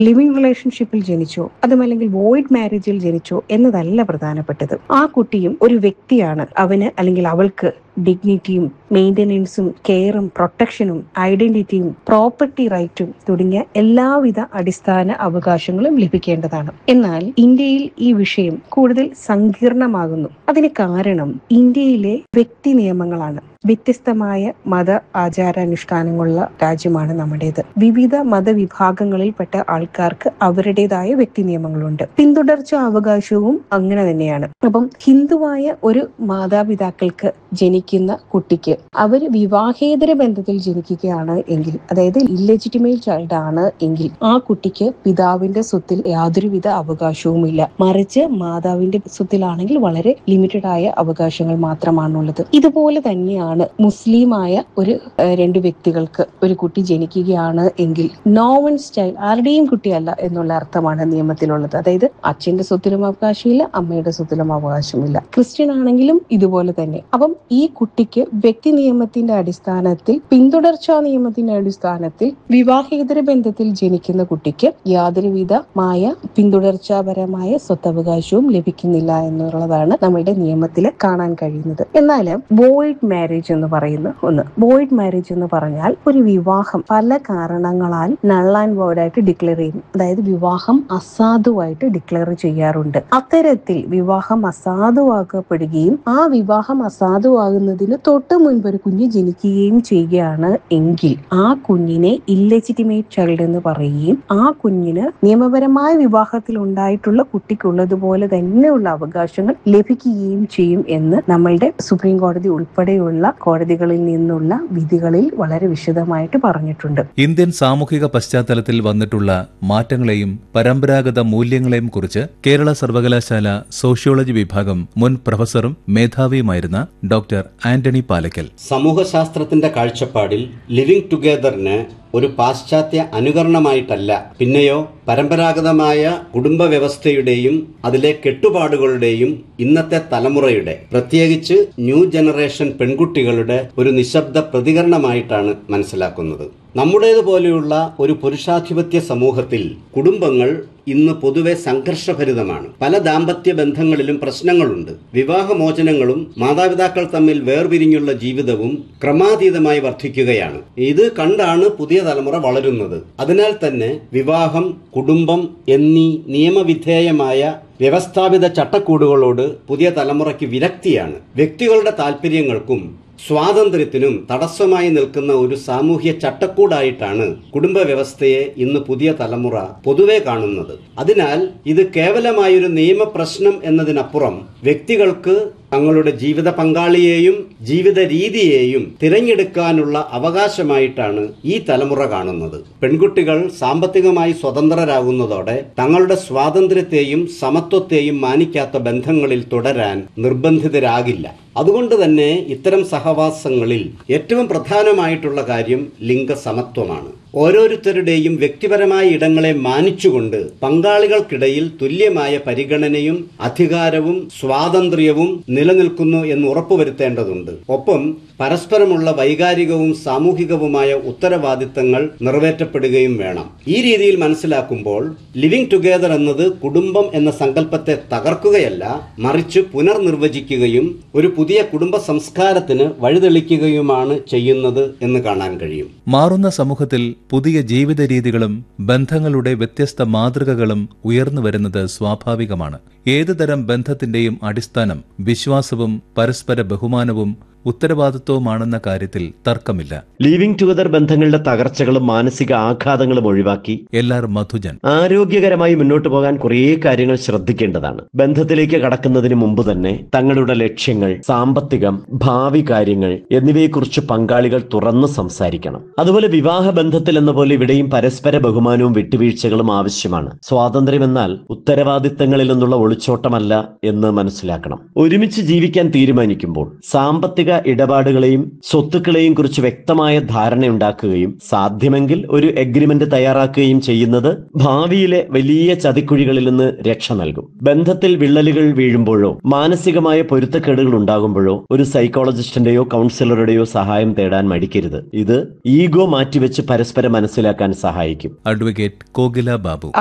living റിലേഷൻഷിപ്പിൽ ജനിച്ചോ അതുമല്ലെങ്കിൽ void മാരേജിൽ ജനിച്ചോ എന്നതല്ല പ്രധാനപ്പെട്ടത് ആ കുട്ടിയും ഒരു വ്യക്തിയാണ് അവന് അല്ലെങ്കിൽ അവൾക്ക് ഡിഗ്നിറ്റിയും മെയിൻ്റനൻസും കെയറും പ്രൊട്ടക്ഷനും ഐഡന്റിറ്റിയും പ്രോപ്പർട്ടി റൈറ്റും തുടങ്ങിയ എല്ലാവിധ അടിസ്ഥാന അവകാശങ്ങളും ലഭിക്കേണ്ടതാണ് എന്നാൽ ഇന്ത്യയിൽ ഈ വിഷയം കൂടുതൽ സങ്കീർണമാകുന്നു അതിന് കാരണം ഇന്ത്യയിലെ വ്യക്തി നിയമങ്ങളാണ് വ്യത്യസ്തമായ മത ആചാരാനുഷ്ഠാനങ്ങളുള്ള രാജ്യമാണ് നമ്മുടേത് വിവിധ മതവിഭാഗങ്ങളിൽപ്പെട്ട ആൾക്കാർക്ക് അവരുടേതായ വ്യക്തി നിയമങ്ങളുണ്ട് പിന്തുടർച്ച അവകാശവും അങ്ങനെ തന്നെയാണ് അപ്പം ഹിന്ദുവായ ഒരു മാതാപിതാക്കൾക്ക് ജനിക്കുന്ന കുട്ടിക്ക് അവർ വിവാഹേതര ബന്ധത്തിൽ ജനിക്കുകയാണ് എങ്കിൽ അതായത് ഇല്ലെജിറ്റിമേറ്റ് ചൈൽഡ് ആണ് എങ്കിൽ ആ കുട്ടിക്ക് പിതാവിന്റെ സ്വത്തിൽ യാതൊരുവിധ അവകാശവുമില്ല മറിച്ച് മാതാവിന്റെ സ്വത്തിലാണെങ്കിൽ വളരെ ലിമിറ്റഡ് ആയ അവകാശങ്ങൾ മാത്രമാണുള്ളത് ഇതുപോലെ തന്നെയാണ് മുസ്ലിമായ ഒരു ഏഹ്, രണ്ട് വ്യക്തികൾക്ക് ഒരു കുട്ടി ജനിക്കുകയാണ് എങ്കിൽ നോവൻ സ്റ്റൈൽ ആരുടെയും കുട്ടിയല്ല എന്നുള്ള അർത്ഥമാണ് നിയമത്തിലുള്ളത് അതായത് അച്ഛന്റെ സ്വത്തിലും അവകാശമില്ല അമ്മയുടെ സ്വത്തിലും അവകാശമില്ല ക്രിസ്ത്യൻ ആണെങ്കിലും ഇതുപോലെ തന്നെ അപ്പം ഈ കുട്ടിക്ക് വ്യക്തി നിയമത്തിന്റെ അടിസ്ഥാനത്തിൽ പിന്തുടർച്ചാ നിയമത്തിന്റെ അടിസ്ഥാനത്തിൽ വിവാഹേതര ബന്ധത്തിൽ ജനിക്കുന്ന കുട്ടിക്ക് യാതൊരുവിധമായ പിന്തുടർച്ചാപരമായ സ്വത്തവകാശവും ലഭിക്കുന്നില്ല എന്നുള്ളതാണ് നമ്മളുടെ നിയമത്തിൽ കാണാൻ കഴിയുന്നത് എന്നാൽ വോയിഡ് മാരേജ് എന്ന് പറയുന്ന ഒന്ന് വോയിഡ് മാരേജ് എന്ന് പറഞ്ഞാൽ ഒരു വിവാഹം പല കാരണങ്ങളാൽ നൾ ആൻഡ് വോയിഡ് ആയിട്ട് ഡിക്ലെയർ ചെയ്യും അതായത് വിവാഹം അസാധുവായിട്ട് ഡിക്ലെയർ ചെയ്യാറുണ്ട് അത്തരത്തിൽ വിവാഹം അസാധുവാക്കപ്പെടുകയും ആ വിവാഹം അസാധുവാകുന്നതിന് തൊട്ട് മുൻപ് ഒരു കുഞ്ഞ് ജനിക്കുകയും ചെയ്യുകയാണ് എങ്കിൽ ആ കുഞ്ഞിനെ ഇല്ലെജിറ്റിമേറ്റ് ചൈൽഡ് എന്ന് പറയുകയും ആ കുഞ്ഞിന് നിയമപരമായ വിവാഹത്തിൽ ഉണ്ടായിട്ടുള്ള കുട്ടിക്കുള്ളതുപോലെ തന്നെയുള്ള അവകാശങ്ങൾ ലഭിക്കുകയും ചെയ്യും എന്ന് നമ്മളുടെ സുപ്രീം കോടതി ഉൾപ്പെടെയുള്ള കോടതികളിൽ നിന്നുള്ള വിധികളിൽ വളരെ വിശദമായിട്ട് പറഞ്ഞിട്ടുണ്ട് ഇന്ത്യൻ സാമൂഹിക പശ്ചാത്തലത്തിൽ വന്നിട്ടുള്ള മാറ്റങ്ങളെയും പരമ്പരാഗത മൂല്യങ്ങളെയും കുറിച്ച് കേരള സർവകലാശാല സോഷ്യോളജി വിഭാഗം മുൻ പ്രൊഫസറും മേധാവിയുമായിരുന്ന ഡോക്ടർ ആന്റണി പാലക്കൽ സമൂഹശാസ്ത്രത്തിന്റെ കാഴ്ചപ്പാടിൽ ലിവിംഗ് ടുഗെദറിന് ഒരു പാശ്ചാത്യ അനുകരണമായിട്ടല്ല പിന്നെയോ പരമ്പരാഗതമായ കുടുംബ വ്യവസ്ഥയുടെയും അതിലെ കെട്ടുപാടുകളുടെയും ഇന്നത്തെ തലമുറയുടെ പ്രത്യേകിച്ച് ന്യൂ ജനറേഷൻ പെൺകുട്ടികളുടെ ഒരു നിശബ്ദ പ്രതികരണമായിട്ടാണ് മനസ്സിലാക്കുന്നത് നമ്മുടേതുപോലെയുള്ള ഒരു പുരുഷാധിപത്യ സമൂഹത്തിൽ കുടുംബങ്ങൾ ഇന്ന് പൊതുവെ സംഘർഷഭരിതമാണ് പല ദാമ്പത്യ ബന്ധങ്ങളിലും പ്രശ്നങ്ങളുണ്ട് വിവാഹമോചനങ്ങളും മാതാപിതാക്കൾ തമ്മിൽ വേർപിരിഞ്ഞുള്ള ജീവിതവും ക്രമാതീതമായി വർദ്ധിക്കുകയാണ് ഇത് കണ്ടാണ് പുതിയ തലമുറ വളരുന്നത് അതിനാൽ തന്നെ വിവാഹം കുടുംബം എന്നീ നിയമവിധേയമായ വ്യവസ്ഥാപിത ചട്ടക്കൂടുകളോട് പുതിയ തലമുറയ്ക്ക് വിരക്തിയാണ് വ്യക്തികളുടെ താല്പര്യങ്ങൾക്കും സ്വാതന്ത്ര്യത്തിനും തടസ്സമായി നിൽക്കുന്ന ഒരു സാമൂഹ്യ ചട്ടക്കൂടായിട്ടാണ് കുടുംബ വ്യവസ്ഥയെ ഇന്ന് പുതിയ തലമുറ പൊതുവെ കാണുന്നത് അതിനാൽ ഇത് കേവലമായൊരു നിയമപ്രശ്നം എന്നതിനപ്പുറം വ്യക്തികൾക്ക് തങ്ങളുടെ ജീവിത പങ്കാളിയെയും ജീവിത രീതിയെയും തിരഞ്ഞെടുക്കാനുള്ള അവകാശമായിട്ടാണ് ഈ തലമുറ കാണുന്നത് പെൺകുട്ടികൾ സാമ്പത്തികമായി സ്വതന്ത്രരാകുന്നതോടെ തങ്ങളുടെ സ്വാതന്ത്ര്യത്തെയും സമത്വത്തെയും മാനിക്കാത്ത ബന്ധങ്ങളിൽ തുടരാൻ നിർബന്ധിതരാകില്ല അതുകൊണ്ട് തന്നെ ഇത്തരം സഹവാസങ്ങളിൽ ഏറ്റവും പ്രധാനമായിട്ടുള്ള കാര്യം ലിംഗസമത്വമാണ് ഓരോരുത്തരുടെയും വ്യക്തിപരമായ ഇടങ്ങളെ മാനിച്ചുകൊണ്ട് പങ്കാളികൾക്കിടയിൽ തുല്യമായ പരിഗണനയും അധികാരവും സ്വാതന്ത്ര്യവും നിലനിൽക്കുന്നു എന്ന് ഉറപ്പുവരുത്തേണ്ടതുണ്ട് ഒപ്പം പരസ്പരമുള്ള വൈകാരികവും സാമൂഹികവുമായ ഉത്തരവാദിത്തങ്ങൾ നിറവേറ്റപ്പെടുകയും വേണം ഈ രീതിയിൽ മനസ്സിലാക്കുമ്പോൾ ലിവിംഗ് ടുഗെദർ എന്നത് കുടുംബം എന്ന സങ്കല്പത്തെ തകർക്കുകയല്ല മറിച്ച് പുനർനിർവചിക്കുകയും ഒരു പുതിയ കുടുംബ സംസ്കാരത്തിന് വഴിതെളിക്കുകയുമാണ് ചെയ്യുന്നത് എന്ന് കാണാൻ കഴിയും മാറുന്ന സമൂഹത്തിൽ പുതിയ ജീവിത രീതികളും ബന്ധങ്ങളുടെ വ്യത്യസ്ത മാതൃകകളും ഉയർന്നു വരുന്നത് സ്വാഭാവികമാണ് ഏതുതരം ബന്ധത്തിന്റെയും അടിസ്ഥാനം വിശ്വാസവും പരസ്പര ബഹുമാനവും ഉത്തരവാദിത്വവുമാണെന്ന കാര്യത്തിൽ തർക്കമില്ല ലീവിംഗ് ടുഗദർ ബന്ധങ്ങളുടെ തകർച്ചകളും മാനസിക ആഘാതങ്ങളും ഒഴിവാക്കി എല്ലാർ മധുജൻ ആരോഗ്യകരമായി മുന്നോട്ട് പോകാൻ കുറേ കാര്യങ്ങൾ ശ്രദ്ധിക്കേണ്ടതാണ് ബന്ധത്തിലേക്ക് കടക്കുന്നതിന് മുമ്പ് തന്നെ തങ്ങളുടെ ലക്ഷ്യങ്ങൾ സാമ്പത്തികം ഭാവി കാര്യങ്ങൾ എന്നിവയെക്കുറിച്ച് പങ്കാളികൾ തുറന്ന് സംസാരിക്കണം അതുപോലെ വിവാഹ ബന്ധത്തിൽ എന്ന പോലെ ഇവിടെയും പരസ്പര ബഹുമാനവും വിട്ടുവീഴ്ചകളും ആവശ്യമാണ് സ്വാതന്ത്ര്യമെന്നാൽ ഉത്തരവാദിത്തങ്ങളിൽ നിന്നുള്ള ഒളിച്ചോട്ടമല്ല എന്ന് മനസ്സിലാക്കണം ഒരുമിച്ച് ജീവിക്കാൻ തീരുമാനിക്കുമ്പോൾ സാമ്പത്തിക ഇടപാടുകളെയും സ്വത്തുക്കളെയും കുറിച്ച് വ്യക്തമായ ധാരണയുണ്ടാക്കുകയും സാധ്യമെങ്കിൽ ഒരു എഗ്രിമെന്റ് തയ്യാറാക്കുകയും ചെയ്യുന്നത് ഭാവിയിലെ വലിയ ചതിക്കുഴികളിൽ നിന്ന് രക്ഷ നൽകും ബന്ധത്തിൽ വിള്ളലുകൾ വീഴുമ്പോഴോ മാനസികമായ പൊരുത്തക്കേടുകൾ ഉണ്ടാകുമ്പോഴോ ഒരു സൈക്കോളജിസ്റ്റിന്റെയോ കൗൺസിലറുടെയോ സഹായം തേടാൻ മടിക്കരുത് ഇത് ഈഗോ മാറ്റിവെച്ച് പരസ്പരം മനസ്സിലാക്കാൻ സഹായിക്കും അഡ്വക്കേറ്റ് കോകില ബാബു